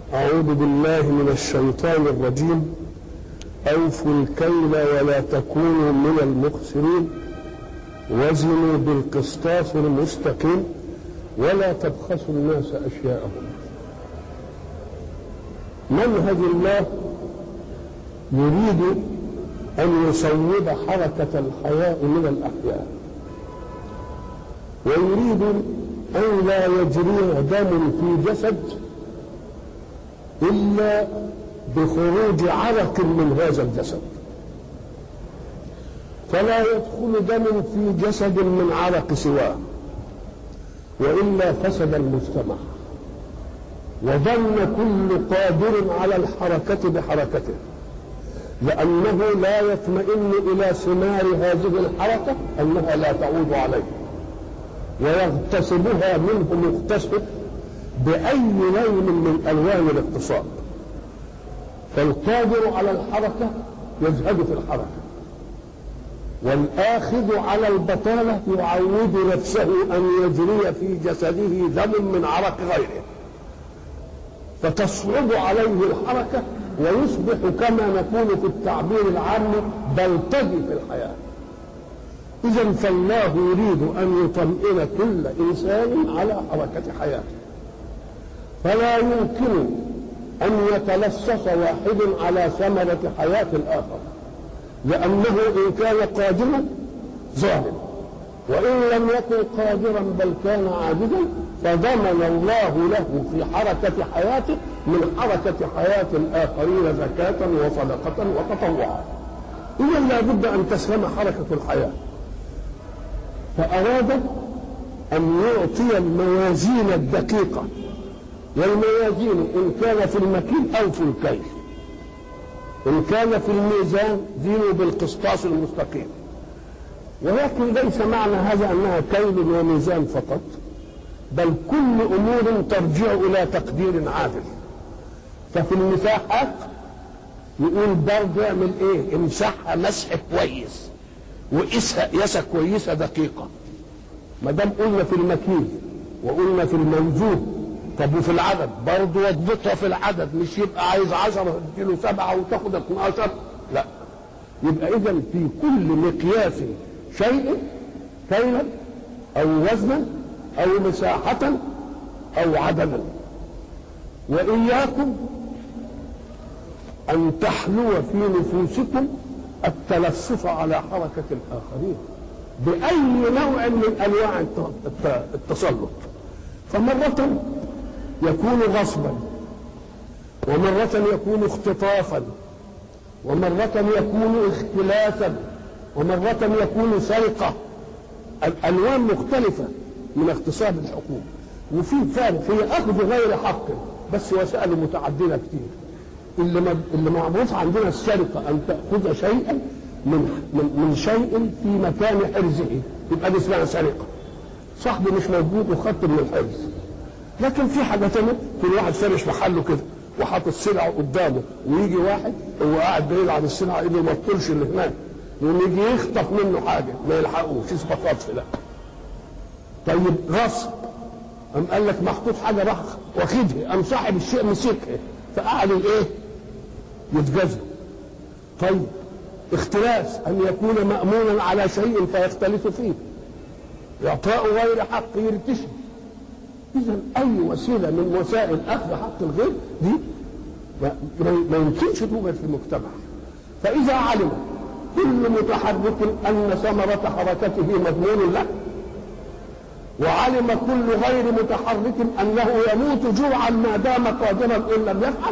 أعوذ بالله من الشيطان الرجيم أوفوا الكيل ولا تكونوا من المخسرين وزنوا بالقسطاس المستقيم ولا تبخسوا الناس أشياءهم منهج الله يريد أن يصوب حركة الحياة من الأحياء ويريد أن لا يجري دم في جسد إلا بخروج عرق من هذا الجسد فلا يدخل دم في جسد من عرق سواه وإلا فسد المجتمع وظن كل قادر على الحركة بحركته لأنه لا يطمئن إلى ثمار هذه الحركة أنها لا تعود عليه ويغتصبها منه مغتصب بأي لون من ألوان الاغتصاب فالقادر على الحركة يزهد في الحركة والآخذ على البطالة يعود نفسه أن يجري في جسده دم من عرق غيره فتصعب عليه الحركة ويصبح كما نقول في التعبير العام بلطجي في الحياة إذا فالله يريد أن يطمئن كل إنسان على حركة حياته فلا يمكن أن يتلصص واحد على ثمرة حياة الآخر لأنه إن كان قادرا ظالم وإن لم يكن قادرا بل كان عاجزا فضمن الله له في حركة حياته من حركة حياة الآخرين زكاة وصدقة وتطوعا إذا لا بد أن تسلم حركة الحياة فأراد أن يعطي الموازين الدقيقة والموازين إن كان في المكيل أو في الكيل إن كان في الميزان زينوا بالقسطاس المستقيم ولكن ليس معنى هذا أنها كيل وميزان فقط بل كل أمور ترجع إلى تقدير عادل ففي المساحات يقول برضه اعمل ايه امسحها مسح كويس وقيسها قياسة كويسة دقيقة ما دام قلنا في المكيل وقلنا في الموزون طب وفي العدد برضه واضبطها في العدد مش يبقى عايز 10 تديله سبعة وتاخد 12 لا يبقى اذا في كل مقياس شيء كيلا او وزنا او مساحة او عددا واياكم ان تحلو في نفوسكم التلفف على حركة الاخرين باي نوع من انواع التسلط فمرة يكون غصبا ومرة يكون اختطافا ومرة يكون اختلاسا ومرة يكون سرقة الألوان مختلفة من اغتصاب الحقوق وفي ثالث هي أخذ غير حق بس وسائل متعددة كتير اللي اللي معروف عندنا السرقة أن تأخذ شيئا من من من شيء في مكان حرزه يبقى دي اسمها سرقة صاحبي مش موجود وخدت من الحرز لكن في حاجة تانية كل واحد فارش محله كده وحاطط السلعة قدامه ويجي واحد هو قاعد بعيد عن السلعة ايده ما تطولش اللي هناك يقوم يجي يخطف منه حاجة ما يلحقوش اسمه خطف لا طيب غصب قام قال لك محطوط حاجة راح واخدها قام صاحب الشيء مسكها فقعد الايه؟ يتجزى طيب اختلاس ان يكون مأمونا على شيء فيختلف فيه اعطاء غير حق يرتشي اذا اي وسيله من وسائل اخذ حق الغير دي ما يمكنش توجد في المجتمع فاذا علم كل متحرك ان ثمره حركته مضمون له وعلم كل غير متحرك انه يموت جوعا ما دام قادرا ان لم يفعل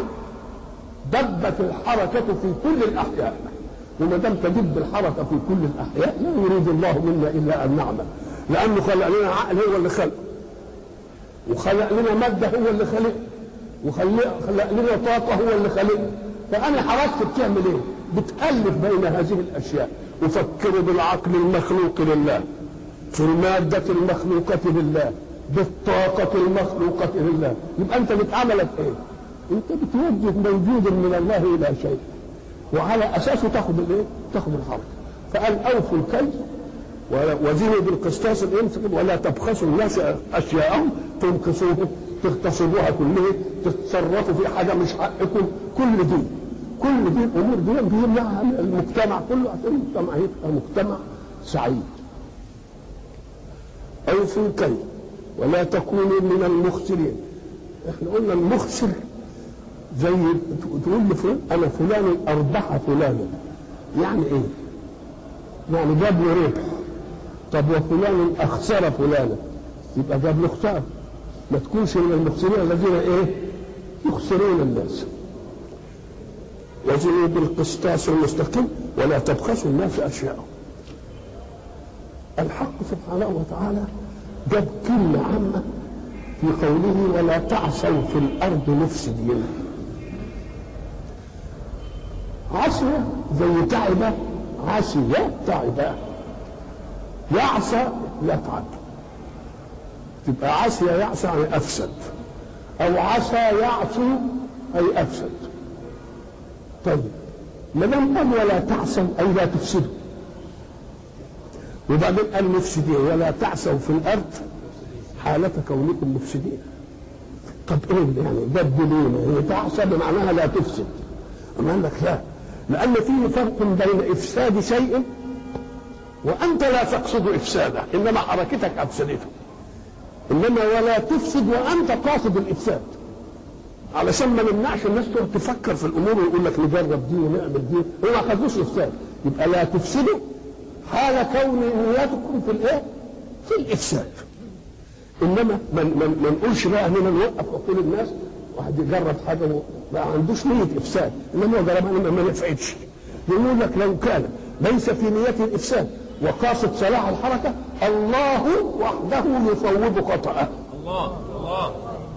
دبت الحركه في كل الاحياء وما دام تدب الحركه في كل الاحياء لا يريد الله منا الا ان نعمل لانه خلق لنا عقل هو اللي خلقه وخلق لنا مادة هو اللي خلق وخلق خلق لنا طاقة هو اللي خلق فأنا حركت بتعمل إيه؟ بتألف بين هذه الأشياء وفكروا بالعقل المخلوق لله في المادة المخلوقة لله بالطاقة المخلوقة لله يبقى أنت بتعملك إيه؟ أنت بتوجه موجود من الله إلى شيء وعلى أساسه تاخذ الإيه؟ تاخذ الحركة فقال أوفوا الكيل وزنوا بالقسطاس الانفق ولا تبخسوا الناس اشياءهم تنقصوهم تغتصبوها كلها تتصرفوا في حاجه مش حقكم كل دي كل دي الامور دي بيمنعها المجتمع كله عشان المجتمع يبقى مجتمع سعيد اوفوا الكيل ولا تكونوا من المخسرين احنا قلنا المخسر زي تقول لفلان انا فلان اربح فلانا يعني ايه؟ يعني جاب له ربح طب وفلان اخسر فلانا يبقى جاب له خساره ما تكونش من المخسرين الذين ايه؟ يخسرون الناس وزنوا بالقسطاس المستقيم ولا تبخسوا الناس اشياءهم الحق سبحانه وتعالى جاب كلمة عامة في قوله ولا تعثوا في الأرض مفسدين عصية زي تعبة عصية تعبة يعصى يتعب تبقى عصية يعصى يعني أفسد أو عصى يعصي أي أفسد طيب ما دام قال ولا تعصوا أي لا تفسدوا وبعدين قال مفسدين ولا تعثوا في الارض حالة كونكم مفسدين طب ايه يعني بدلونا هي تعصى بمعناها لا تفسد اما قال لك لا لان فيه فرق بين افساد شيء وانت لا تقصد افساده انما حركتك افسدته انما ولا تفسد وانت قاصد الافساد علشان ما نمنعش الناس تقعد تفكر في الامور ويقول لك نجرب دي ونعمل دي هو ما خدوش افساد يبقى لا تفسدوا حال كون نياتكم في الايه؟ في الافساد. انما ما من ما نقولش بقى اننا نوقف عقول الناس واحد يجرب حاجه ما عندوش نيه افساد انما هو جربها انما ما نفعتش. يقول لك لو كان ليس في نيته الافساد وقاصد صلاح الحركه الله وحده يصوب خطأه. الله الله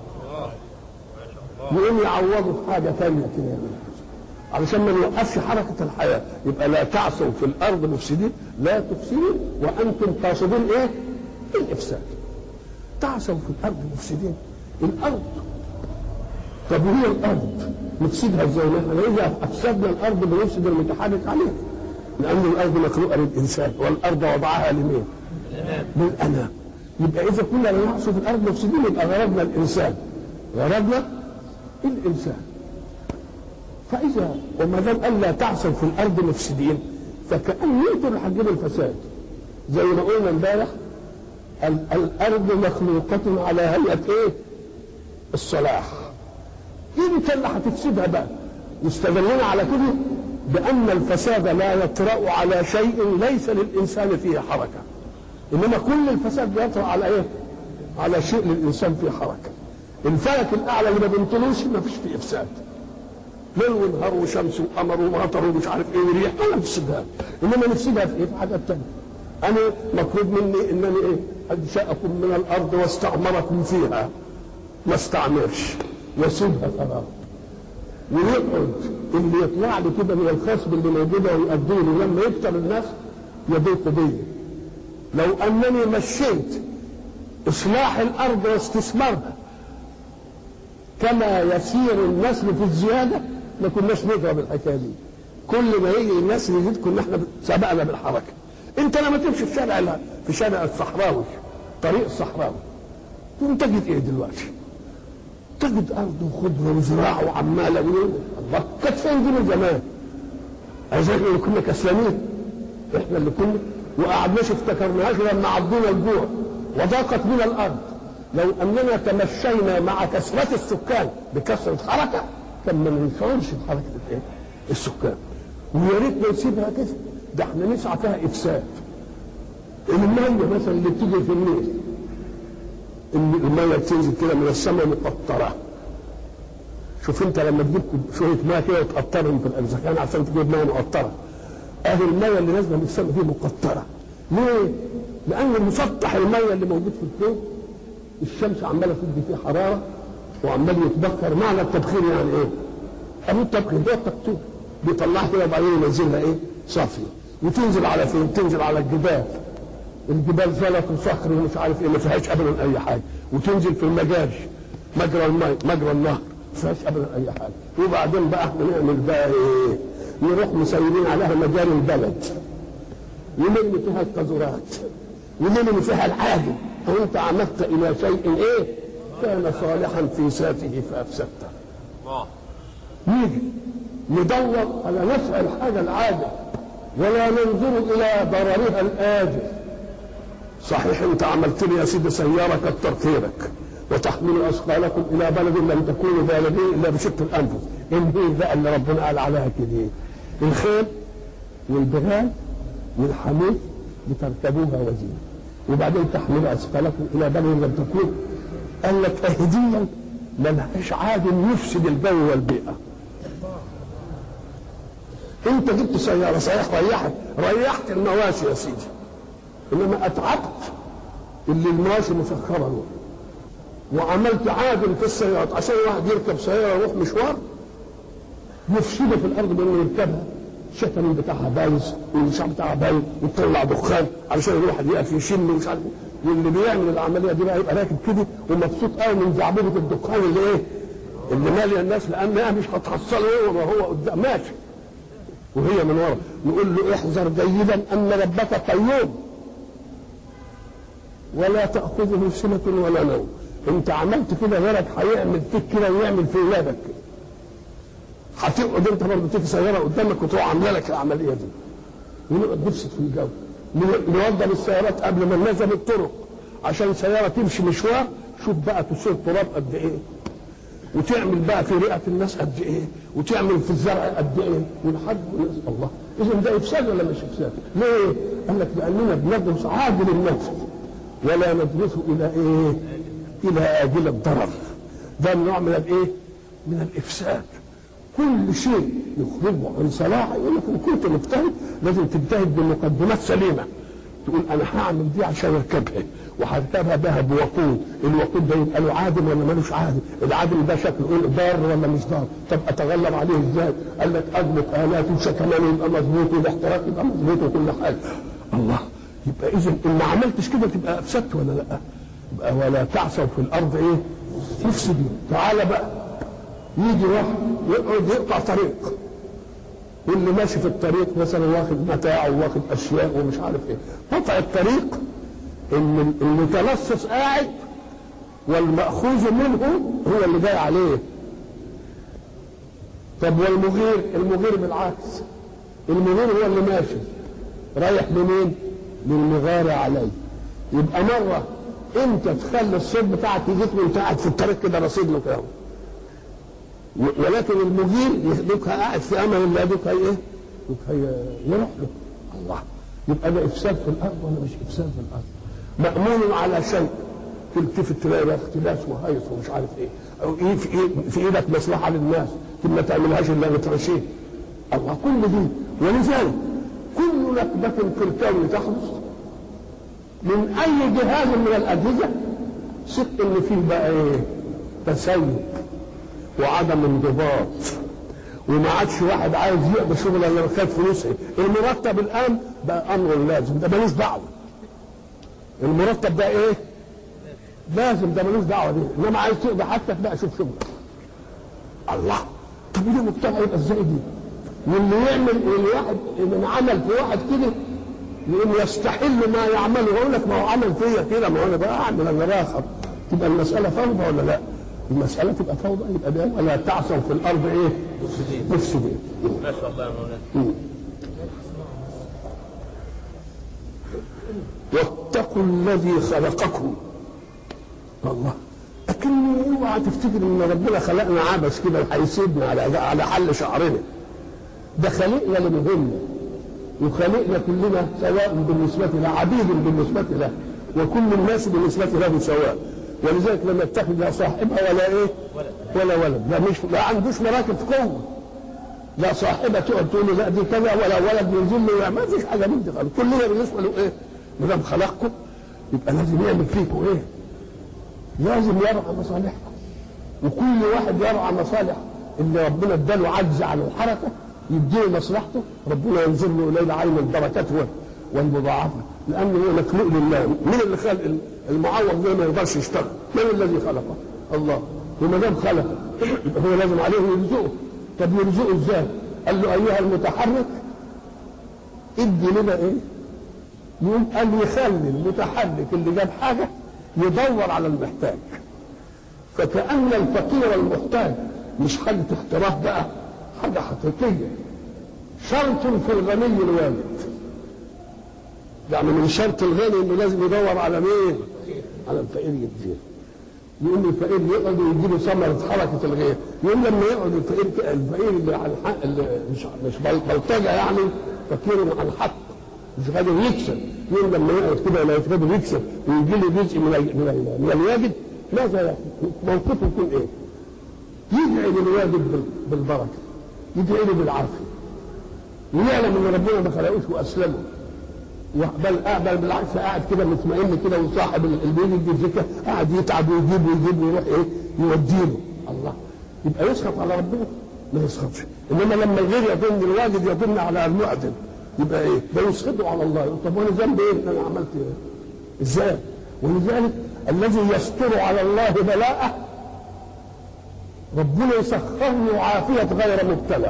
يقوم يعوضه في حاجه ثانيه كده يعني. علشان ما نوقفش حركة الحياة يبقى لا تعصوا في الأرض مفسدين لا تفسدوا وأنتم قاصدون إيه؟ الإفساد تعصوا في الأرض مفسدين الأرض طب وهي الأرض نفسدها إزاي؟ نحن إذا أفسدنا الأرض بنفسد المتحرك عليها لأن الأرض مخلوقة للإنسان والأرض وضعها لمين؟ للأنام يبقى إذا كنا لا نعصوا في الأرض مفسدين يبقى غرضنا الإنسان غرضنا الإنسان فإذا وما دام قال لا تعصوا في الأرض مفسدين فكأن انتوا اللي هتجيبوا الفساد زي ما قلنا امبارح ال- الأرض مخلوقة على هيئة إيه؟ الصلاح أنت اللي هتفسدها بقى واستدلنا على كده بأن الفساد لا يطرأ على شيء ليس للإنسان فيه حركة إنما كل الفساد بيطرأ على إيه؟ على شيء للإنسان فيه حركة الفلك الأعلى اللي ما بينطلوش ما فيش فيه إفساد ليل ونهار وشمس وقمر ومطر ومش عارف ايه وريح انا نفسدها انما نفسدها في ايه في حاجات تانية انا مطلوب مني انني ايه انشاكم من الارض واستعمركم فيها ما استعمرش واسيبها فراغ ويقعد اللي يطلع لي كده من الخصب اللي موجوده ويقضيني لما يكتر الناس يضيق بيا لو انني مشيت اصلاح الارض واستثمارها كما يسير النسل في الزياده ما كناش نضرب الحكايه دي كل ما يجي النسل يزيد كنا احنا سبقنا بالحركه انت لما تمشي في شارع ال- في شارع الصحراوي طريق الصحراوي تقوم تجد ايه دلوقتي؟ تجد ارض وخضره وزراعه وعماله ويقول الله كانت فين دي من زمان؟ عايزين احنا اللي كنا كسلانين احنا اللي كنا وقعدناش افتكرناهاش لما عضونا الجوع وضاقت بنا الارض لو اننا تمشينا مع كثره السكان بكثره حركه كان ما ننشغلش بحركه الايه؟ السكان ويا ريت نسيبها كده ده احنا نسعى فيها افساد الميه مثلا اللي بتيجي في النيل ان الميه بتنزل كده من السماء مقطره شوف انت لما تجيب شويه ميه كده وتقطرهم في الارزاقان عشان تجيب ميه مقطره اهي الميه اللي نازله من السماء دي مقطره ليه؟ لان مسطح الميه اللي موجود في الكون الشمس عماله تدي فيه حراره وعمال يتبخر معنى التبخير يعني ايه؟ اهو التبخير ده التقطير بيطلعها كده وبعدين ينزلها ايه؟ صافيه وتنزل على فين؟ تنزل على الجبال الجبال زلط وصخر ومش عارف ايه ما فيهاش ابدا اي حاجه وتنزل في المجاري مجرى الماء مجرى النهر ما فيهاش ابدا اي حاجه وبعدين بقى احنا نعمل بقى ايه؟ نروح مسيرين عليها مجاري البلد ونرمي فيها القاذورات ونرمي فيها العادي وانت عمدت الى شيء ايه؟ كان صالحا في ذاته فافسدته الله نيجي ندور على نفع الحاجه العاجل ولا ننظر الى ضررها الاجل صحيح انت عملت لي يا سيدي سياره كتر خيرك وتحمل اثقالكم الى بلد لم تكونوا بالغين الا بشق الانفس ان هي بقى اللي ربنا قال عليها كده الخيل والبغال والحمير لتركبوها وزينه وبعدين تحمل اثقالكم الى بلد لم تكونوا قال لك اهديا ملهاش عادل يفسد الجو والبيئه انت جبت سياره صحيح ريحت ريحت المواشي يا سيدي انما اتعبت اللي المواشي مسخره له وعملت عادل في السيارات عشان واحد يركب سياره يروح مشوار يفسده في الارض بانه يركبها الشتم بتاعها بايظ والمشاع بتاعها بايظ وتطلع دخان علشان يروح يقف يشم ومش عارف إيه. واللي بيعمل العمليه دي بقى يبقى راكب كده ومبسوط قوي من زعبوبه الدخان اللي ايه؟ اللي ماليه الناس لانها مش هتحصله ايه وما هو قدام ماشي وهي من ورا نقول له احذر جيدا ان ربك قيوم ولا تاخذه سنه ولا نوم انت عملت كده غيرك هيعمل فيك كده ويعمل في ولادك كده هتقعد انت برضه تيجي سياره قدامك وتروح عامله لك العمليه دي ونقعد نفسد في الجو نوضب السيارات قبل ما ننزل الطرق عشان سياره تمشي مشوار شوف بقى تسير تراب قد ايه وتعمل بقى في رئه الناس قد ايه وتعمل في الزرع قد ايه ولحد الناس الله اذا ده افساد ولا مش افساد؟ ليه؟ قال لك لاننا بندرس عاجل النفس ولا ندرسه الى ايه؟ الى اجل الضرر ده نوع من الايه؟ من الافساد كل شيء يخرجه عن صلاح يقول لك ان كنت مجتهد لازم تجتهد بمقدمات سليمه تقول انا هعمل دي عشان اركبها وهركبها بها بوقود الوقود ده يبقى له عادل ولا ملوش عادل العادل ده شكله ايه ضار ولا مش ضار طب اتغلب عليه ازاي قال لك اضبط الاته وشكمان يبقى مظبوط والاحتراق يبقى مظبوط وكل حاجه الله يبقى اذا ان ما عملتش كده تبقى افسدت ولا لا يبقى ولا تعثوا في الارض ايه تفسدوا تعالى بقى يجي واحد يقعد يقطع طريق واللي ماشي في الطريق مثلا واخد متاع وواخد اشياء ومش عارف ايه قطع الطريق ان المتلصص قاعد والمأخوذ منه هو اللي جاي عليه طب والمغير المغير بالعكس المغير هو اللي ماشي رايح لمين للمغار عليه يبقى مرة انت تخلي الصوت بتاعك يجيك وانت قاعد في الطريق كده رصيد له كده ولكن المغير يخليك قاعد في امل الله يدوك هي ايه؟ يدوك هي يروح له الله يبقى ده افساد في الارض ولا مش افساد في الارض؟ مأمون على شيء تلتفت تلاقي بقى اختلاس وهيص ومش عارف ايه او ايه في, إيه في ايدك مصلحه للناس ثم ما تعملهاش الا بترشيه الله كل دي ولذلك كل نكبة في الكون تحدث من اي جهاز من الاجهزه ثق ان فيه بقى ايه؟ تسيب وعدم انضباط وما عادش واحد عايز يقضي شغل الا لو خد فلوسه المرتب الان بقى امر لازم ده ملوش دعوه المرتب ده ايه؟ لازم ده ملوش دعوه بيه انما عايز تقضي حاجتك بقى شوف شغلك الله طب ده مجتمع يبقى ازاي دي؟ واللي يعمل واللي واحد من عمل في واحد كده يقوم يستحل ما يعمله يقول لك ما هو عمل فيا كده ما هو انا بقى اعمل انا باخر تبقى المساله فوضى ولا لا؟ المسألة تبقى فوضى يبقى ده ولا تعصوا في الأرض إيه؟ مفسدين. ما شاء الله يا مولانا واتقوا الذي خلقكم. الله لكن اوعى تفتكر ان ربنا خلقنا عبث كده هيسيبنا على على حل شعرنا. ده خلقنا لمهمة وخلقنا كلنا سواء بالنسبة له عبيد بالنسبة له وكل الناس بالنسبة له سواء. ولذلك لما يتخذ لا صاحبها ولا ايه ولا ولد لا مش لا عندوش مراكب قوه لا صاحبه تقعد تقول له لا دي كذا ولا ولد ينزل له ما فيش حاجه من دي خالص كلنا بالنسبه له ايه ما دام خلقكم يبقى لازم يعمل فيكم ايه لازم يرعى مصالحكم وكل واحد يرعى مصالح اللي ربنا اداله عجز عن الحركه يديله مصلحته ربنا ينزل له اليه عين البركات والمضاعفه لانه هو مخلوق لله مين اللي خلق المعوض ده ما يقدرش يشتغل من الذي خلقه الله وما دام خلقه يبقى هو لازم عليه يرزقه طب يرزقه ازاي قال له ايها المتحرك ادي لنا ايه يقوم قال يخلي المتحرك اللي جاب حاجه يدور على المحتاج فكأن الفقير المحتاج مش حاجة احتراف بقى حاجة حقيقية شرط في الغني الوالد يعني من شرط الغني انه لازم يدور على مين؟ على الفقير يديه يقول له الفقير يقعد ويجي له ثمرة حركة الغير يقول لما يقعد الفقير ك- الفقير اللي على الحق اللي مش مش بل- بلطجة يعني فقير على الحق مش قادر يكسب يقول لما يقعد كده ولا قادر يكسب ويجي له جزء من ال- من, ال- من الواجب ماذا يكون؟ موقفه يكون ايه؟ يدعي للواجب بال- بالبركة يدعي له بالعافية ويعلم ان ربنا ما خلقوش واسلمه بل بل بالعكس قاعد كده مطمئن كده وصاحب اللي بيجي يدي الزكاه قاعد يتعب ويجيب ويجيب ويروح ايه يوديله الله يبقى يسخط على ربنا ما يسخطش انما لما الغير يظن الواجب يظن على المعدل يبقى ايه ده يسخطه على الله يقول طب وانا ذنبي ايه إن انا عملت ايه ازاي ولذلك الذي يستر على الله بلاءه ربنا يسخر له عافيه غير مبتلى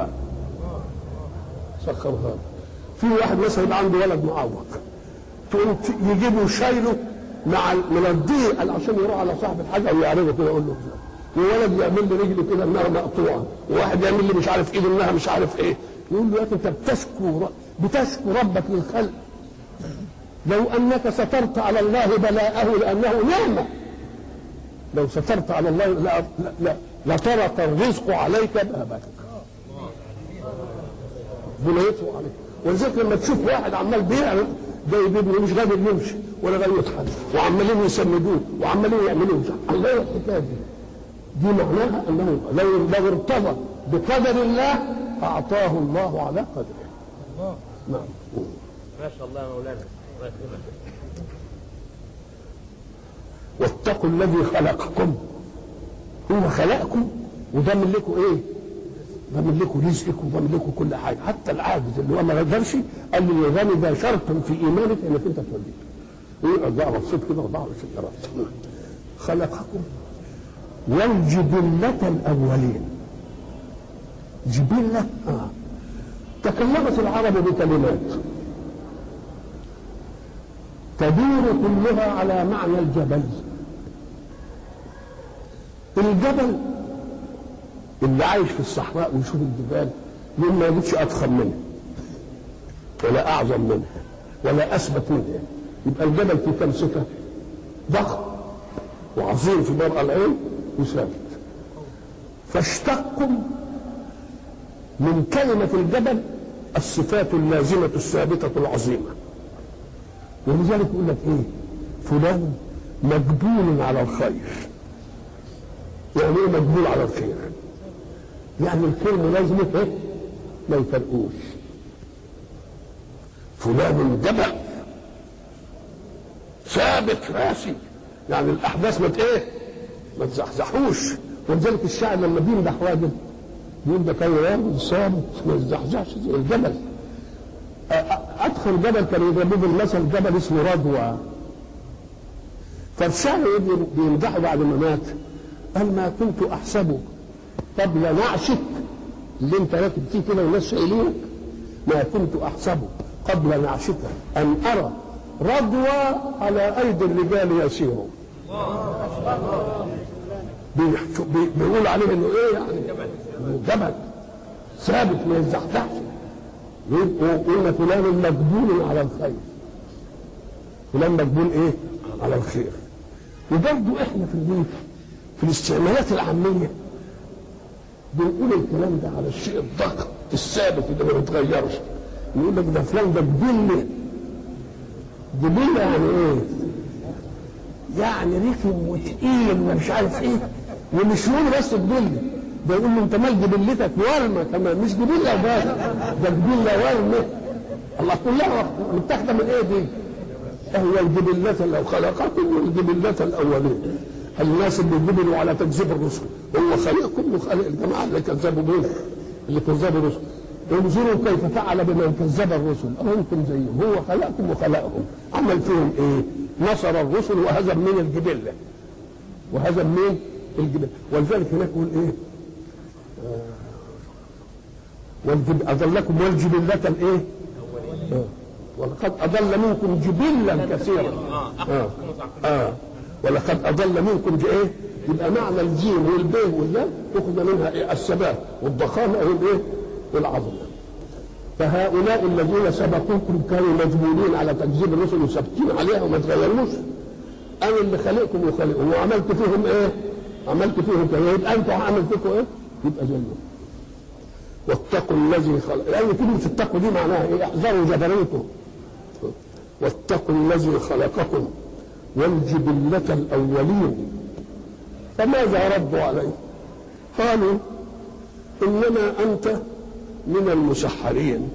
سخرها له في واحد مثلا يبقى عنده ولد معوق تقوم ت- يجيبه شايله مع ال- من الضيق قال عشان يروح على صاحب الحاجه ويعرضه كده يقول له وولد يعمل لي رجله كده انها مقطوعه وواحد يعمل لي مش عارف ايده انها مش عارف ايه يقول له يا اخي انت بتشكو ر- بتشكو ربك للخلق لو انك سترت على الله بلاءه لانه نعمه لو سترت على الله لا لا لا لطرق الرزق عليك بابك ربنا يطلق عليك ولذلك لما تشوف واحد عمال بيعمل جايب ابنه مش قادر يمشي ولا قادر يضحك وعمالين يسندوه وعمالين يعملوه الله الحكايه دي دي معناها انه لو لو ارتضى بقدر الله اعطاه الله على قدره نعم ما شاء الله يا مولانا الله يكرمك واتقوا الذي خلقكم هو خلقكم وده من لكم ايه؟ ده من لكم رزقكم وده من لكم كل حاجه حتى العاجز اللي هو ما قدرش قال لي الغني ده شرط في ايمانك انك انت توليه ويقعد بقى مبسوط كده 24 درجه خلقكم والجبلة الأولين جبلة آه. تكلمت العرب بكلمات تدور كلها على معنى الجبل الجبل اللي عايش في الصحراء ويشوف الجبال يقول ما يجدش اضخم منها ولا اعظم منها ولا اثبت منها يبقى الجبل في كم صفه ضخم وعظيم في مرأى العين وثابت فاشتقوا من كلمة الجبل الصفات اللازمة الثابتة العظيمة ولذلك يقول لك ايه فلان مجبول على الخير يعني ايه مجبول على الخير يعني الخير ملازمه ايه ما يفرقوش فلان جبل ثابت راسي يعني الاحداث ما ت- ايه ما تزحزحوش ولذلك الشاعر لما بيمدح راجل يقول ده كان راجل ثابت ما يزحزحش زي الجبل أ- أ- ادخل جبل كان يضربوه بالمثل جبل اسمه رضوى فالشاعر يبي- بيمدحه بعد ما مات قال ما كنت احسبه قبل نعشك اللي انت راكب فيه كده والناس شايلينك ما كنت احسبه قبل نعشك ان ارى رضوى على ايدي الرجال يسير بيحكوا- بي- بيقول عليه انه ايه يعني إنه جبل ثابت ما يزحزحش وقلنا فلان مجبول على الخير فلان مجبول ايه على الخير وبرضه احنا في البيت في الاستعمالات العاميه بنقول الكلام ده على الشيء الضخم الثابت اللي ما بيتغيرش يقول لك ده فلان ده جبله جبله يعني ايه؟ يعني رخم وتقيل ومش عارف ايه ومش يقول بس جبله ده يقول له انت مال جبلتك ورمه كمان مش جبله بس ده جبله ورمه الله كلها متاخده من ايه دي؟ هي الجبلة لو خلقكم والجبلة الأولين الناس اللي جبلوا على تكذيب الرسل هو خلقكم وخلق الجماعة اللي كذبوا به اللي كذبوا الرسل انظروا كيف فعل بمن كذب الرسل أنتم زيهم هو خلقكم وخلقهم عمل فيهم إيه؟ نصر الرسل وهزم من الجبلة وهزم من الجبلة ولذلك هناك يقول إيه؟ آه، والجب... أضلكم والجبلة الإيه؟ آه. ولقد أضل منكم جبلا كثيرا اه آه. اخذكم صح آه. ولقد أضل منكم ج- إيه؟ يبقى معنى الجيم والبيه واللام ياخذ منها ايه الثبات والضخامه والايه والعظمه فهؤلاء الذين سبقوكم كانوا مجبولين على تكذيب الرسل وثابتين عليها وما تغيروش انا اللي خلقكم وخلقهم وعملت فيهم ايه؟ عملت فيهم كده يبقى انتوا عملت فيكم ايه؟ يبقى زيهم واتقوا الذي خلق لان كلمه اتقوا دي معناها ايه؟ احذروا جبروته واتقوا الذي خلقكم والجبلة الأولين فماذا ردوا عليه؟ قالوا إنما أنت من المسحرين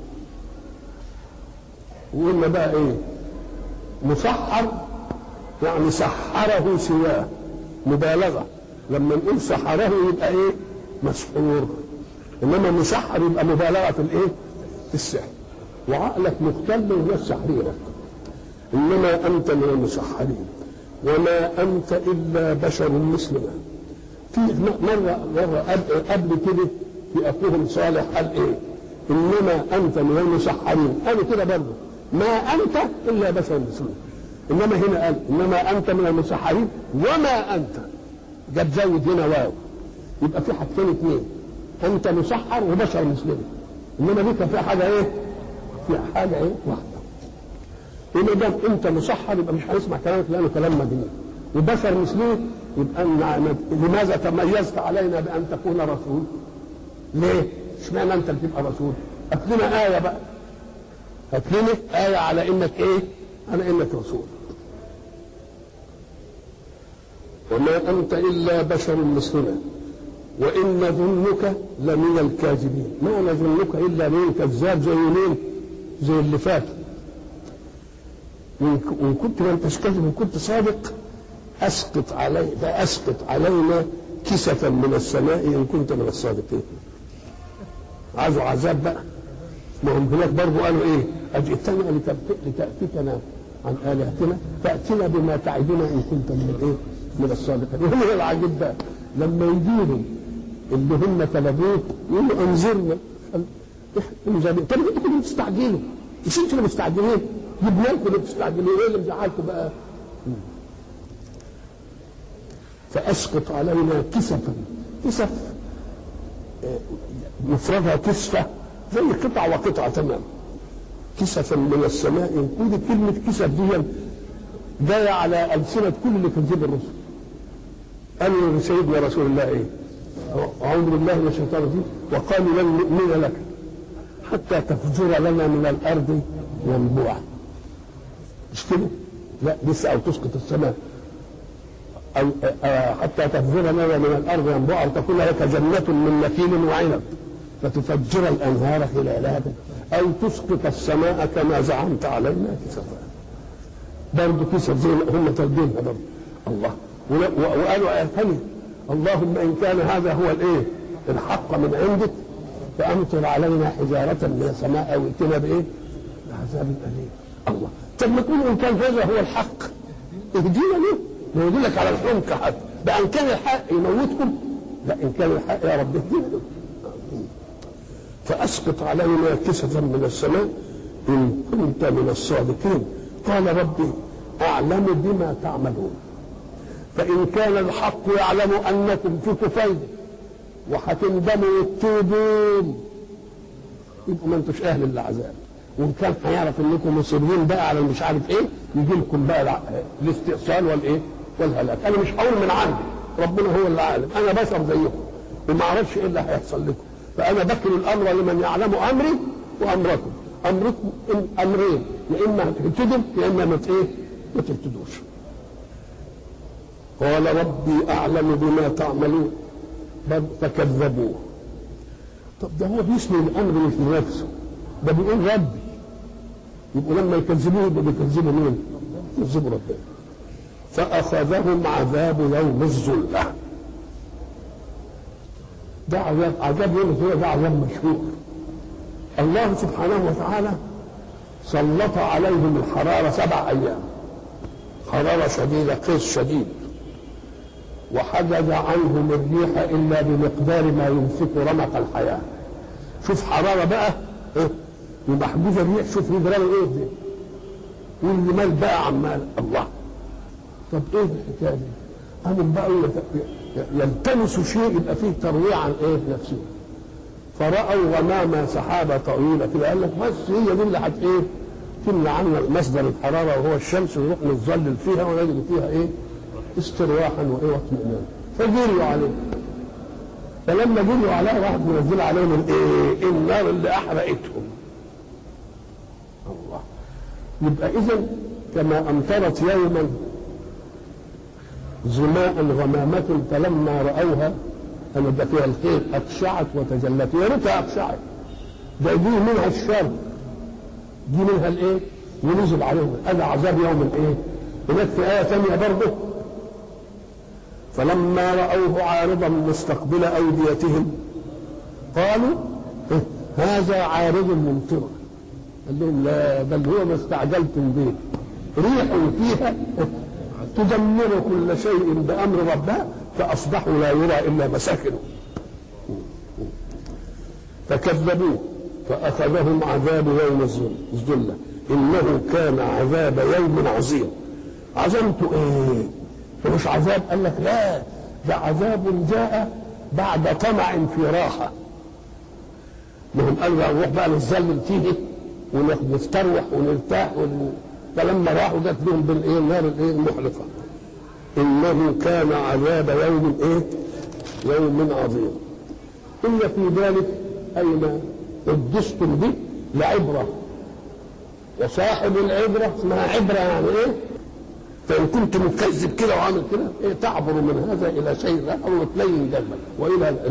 وقلنا بقى إيه؟ مسحر يعني سحره سواه مبالغة لما نقول سحره يبقى إيه؟ مسحور إنما مسحر يبقى مبالغة في الإيه؟ في السحر وعقلك مختل والناس سحرينك انما انت من المسحرين وما انت الا بشر مثلنا في مره مره قبل كده في اخوهم صالح قال ايه انما انت من المسحرين قالوا كده برضه ما انت الا بشر مثلنا انما هنا قال انما انت من المسحرين وما انت جاب زود هنا واو يبقى في حاجتين اثنين انت مسحر وبشر مثلنا انما دي كان فيها حاجه ايه؟ فيها حاجه ايه؟ واحده وما دام انت مسحر يبقى مش هنسمع كلامك لانه كلام مجنون وبشر مثله يبقى لماذا تميزت علينا بان تكون رسول؟ ليه؟ اشمعنى انت اللي تبقى رسول؟ هات لنا ايه بقى هات لنا ايه على انك ايه؟ على انك رسول وما انت الا بشر مثلنا وان نظنك لمن الكاذبين ما نظنك الا من كذاب زي مين؟ زي اللي فاتوا وان كنت ما انتش كاذب وكنت صادق اسقط علي فاسقط علينا كسفا من السماء ان كنت من الصادقين عايزوا عذاب بقى ما هم هناك برضه قالوا ايه اجئتنا لتاتيكنا عن الهتنا فاتنا بما تعدنا ان كنت من الايه من الصادقين وهو العجيب بقى لما يجيبوا اللي هم طلبوه يقولوا انذرنا انذرنا طب انتوا كنتوا بتستعجلوا مش انتوا اللي مستعجلين جبنا لكم اللي بتستعجلوا ايه اللي مزعلكم بقى؟ فاسقط علينا كسفا كسف مفردها كسفه زي قطع وقطعه تمام كسفا من السماء ودي كلمه كسف دي جايه على السنه كل اللي كذب الرسل قالوا لسيدنا رسول الله ايه؟ اعوذ بالله من الشيطان الرجيم وقالوا لن نؤمن لك حتى تفجر لنا من الارض ينبوعا مش كده؟ لا لسه او تسقط السماء او حتى تفجر لنا من الارض ينبوعا وتكون لك جنه من نخيل وعنب فتفجر الانهار خلالها او تسقط السماء كما زعمت علينا كسفا برضه كسف زي هم ترجمها برضه الله وقالوا آية ثانية اللهم إن كان هذا هو الإيه؟ الحق من عندك فأمطر علينا حجارة من السماء أو ائتنا بإيه؟ بعذاب أليم الله طب ما تقول إن كان هذا هو الحق اهدينا ليه؟ ما يدلك على الحمق حتى بأن كان الحق يموتكم لا إن كان الحق يا رب اهدينا له فأسقط علينا كسفا من السماء إن كنت من الصادقين قال ربي أعلم بما تعملون فإن كان الحق يعلم أنكم في كفيد وهتندموا وتتوبوا يبقوا ما انتوش أهل للعذاب وإن كان هيعرف إنكم مصرين بقى على مش عارف إيه يجي لكم بقى الاستئصال والإيه والهلاك أنا مش هقول من عندي ربنا هو اللي عالم أنا بشر زيكم وما أعرفش إيه اللي هيحصل لكم فأنا بكل الأمر لمن يعلم أمري وأمركم أمركم أمرين يا إما هتهتدوا يا إما ما إيه ما تهتدوش قال ربي اعلم بما تعملون فكذبوه طب ده هو بيسمي الامر مش لنفسه ده بيقول ربي يبقوا لما يكذبوه يبقوا بيكذبوا مين؟ يكذبوا ربنا فاخذهم عذاب يوم الظله ده عذاب عذاب يوم الظله ده عذاب مشهور الله سبحانه وتعالى سلط عليهم الحراره سبع ايام حراره شديده قيس شديد وحجز عنهم الريح الا بمقدار ما يمسك رمق الحياه شوف حراره بقى ايه ومحجوزه الريح شوف يجرى ايه دي والجمال بقى عمال الله طب ايه الحكايه دي؟ قاموا بقى يلتمسوا شيء يبقى فيه ترويع عن ايه نفسه فرأوا غمامة سحابة طويلة كده قال لك بس هي دي اللي هت ايه تمنع عنا مصدر الحرارة وهو الشمس ونروح نتظلل فيها ونجد فيها ايه استرواحا وايه واطمئنانا فجروا عليه فلما جروا عليه راح منزل عليهم الايه النار اللي احرقتهم الله يبقى اذا كما امطرت يوما ظماء غمامة فلما رأوها أن ده فيها الخير أقشعت وتجلت يا ريتها أقشعت ده دي منها الشر دي منها الإيه؟ ونزل عليهم هذا عذاب يوم الإيه؟ هناك في آية ثانية برضه فلما رأوه عارضا مستقبل أوديتهم قالوا هذا عارض ممطر قال لهم لا بل هو ما استعجلتم به ريح فيها تدمر كل شيء بأمر ربها فأصبحوا لا يرى إلا مساكنه فكذبوه فأخذهم عذاب يوم الظلة إنه كان عذاب يوم عظيم عزمت إيه مش عذاب قال لك لا ده عذاب جاء بعد طمع في راحة ما هم قالوا نروح بقى نتذلل فيه ونستروح ونرتاح ون... فلما راحوا جت لهم بالايه النار الايه المحرقه انه كان عذاب يوم ايه يوم عظيم ان في ذلك اين قدستم به لعبره وصاحب العبره اسمها عبره يعني ايه فان كنت مكذب كده وعامل كده إيه تعبر من هذا الى شيء اخر وتلين قلبك والى